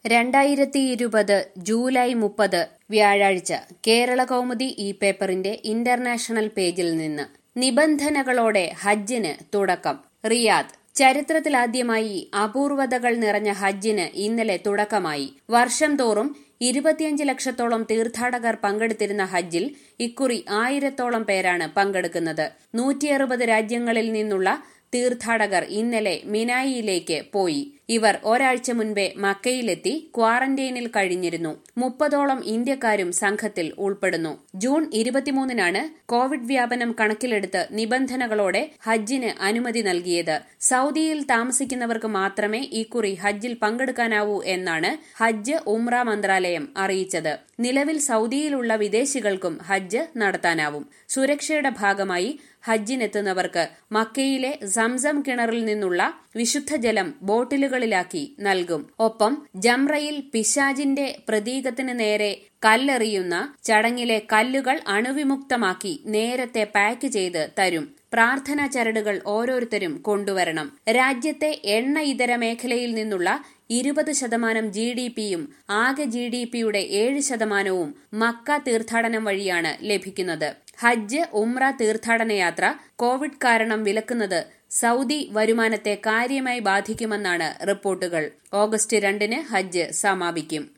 രണ്ടായിരത്തി ഇരുപത് ജൂലൈ മുപ്പത് വ്യാഴാഴ്ച കേരള കൗമുദി ഈ പേപ്പറിന്റെ ഇന്റർനാഷണൽ പേജിൽ നിന്ന് നിബന്ധനകളോടെ ഹജ്ജിന് തുടക്കം റിയാദ് ചരിത്രത്തിലാദ്യമായി അപൂർവതകൾ നിറഞ്ഞ ഹജ്ജിന് ഇന്നലെ തുടക്കമായി വർഷം തോറും ഇരുപത്തിയഞ്ച് ലക്ഷത്തോളം തീർത്ഥാടകർ പങ്കെടുത്തിരുന്ന ഹജ്ജിൽ ഇക്കുറി ആയിരത്തോളം പേരാണ് പങ്കെടുക്കുന്നത് നൂറ്റിയറുപത് രാജ്യങ്ങളിൽ നിന്നുള്ള തീർത്ഥാടകർ ഇന്നലെ മിനായിയിലേക്ക് പോയി ഇവർ ഒരാഴ്ച മുൻപേ മക്കയിലെത്തി ക്വാറന്റൈനിൽ കഴിഞ്ഞിരുന്നു മുപ്പതോളം ഇന്ത്യക്കാരും സംഘത്തിൽ ഉൾപ്പെടുന്നു ജൂൺ ഇരുപത്തിമൂന്നിനാണ് കോവിഡ് വ്യാപനം കണക്കിലെടുത്ത് നിബന്ധനകളോടെ ഹജ്ജിന് അനുമതി നൽകിയത് സൌദിയിൽ താമസിക്കുന്നവർക്ക് മാത്രമേ ഇക്കുറി ഹജ്ജിൽ പങ്കെടുക്കാനാവൂ എന്നാണ് ഹജ്ജ് ഉംറ മന്ത്രാലയം അറിയിച്ചത് നിലവിൽ സൌദിയിലുള്ള വിദേശികൾക്കും ഹജ്ജ് നടത്താനാവും സുരക്ഷയുടെ ഭാഗമായി ഹജ്ജിനെത്തുന്നവർക്ക് മക്കയിലെ സംസം കിണറിൽ നിന്നുള്ള വിശുദ്ധജലം ബോട്ടിലുകളിലാക്കി നൽകും ഒപ്പം ജംറയിൽ പിശാജിന്റെ പ്രതീകത്തിന് നേരെ കല്ലെറിയുന്ന ചടങ്ങിലെ കല്ലുകൾ അണുവിമുക്തമാക്കി നേരത്തെ പാക്ക് ചെയ്ത് തരും പ്രാർത്ഥനാ ചരടുകൾ ഓരോരുത്തരും കൊണ്ടുവരണം രാജ്യത്തെ എണ്ണ ഇതര മേഖലയിൽ നിന്നുള്ള ഇരുപത് ശതമാനം ജി ഡി പിയും ആകെ ജി ഡി പിയുടെ ഏഴ് ശതമാനവും മക്ക തീർത്ഥാടനം വഴിയാണ് ലഭിക്കുന്നത് ഹജ്ജ് ഉംറ തീർത്ഥാടന യാത്ര കോവിഡ് കാരണം വിലക്കുന്നത് സൌദി വരുമാനത്തെ കാര്യമായി ബാധിക്കുമെന്നാണ് റിപ്പോർട്ടുകൾ ഓഗസ്റ്റ് രണ്ടിന് ഹജ്ജ് സമാപിക്കും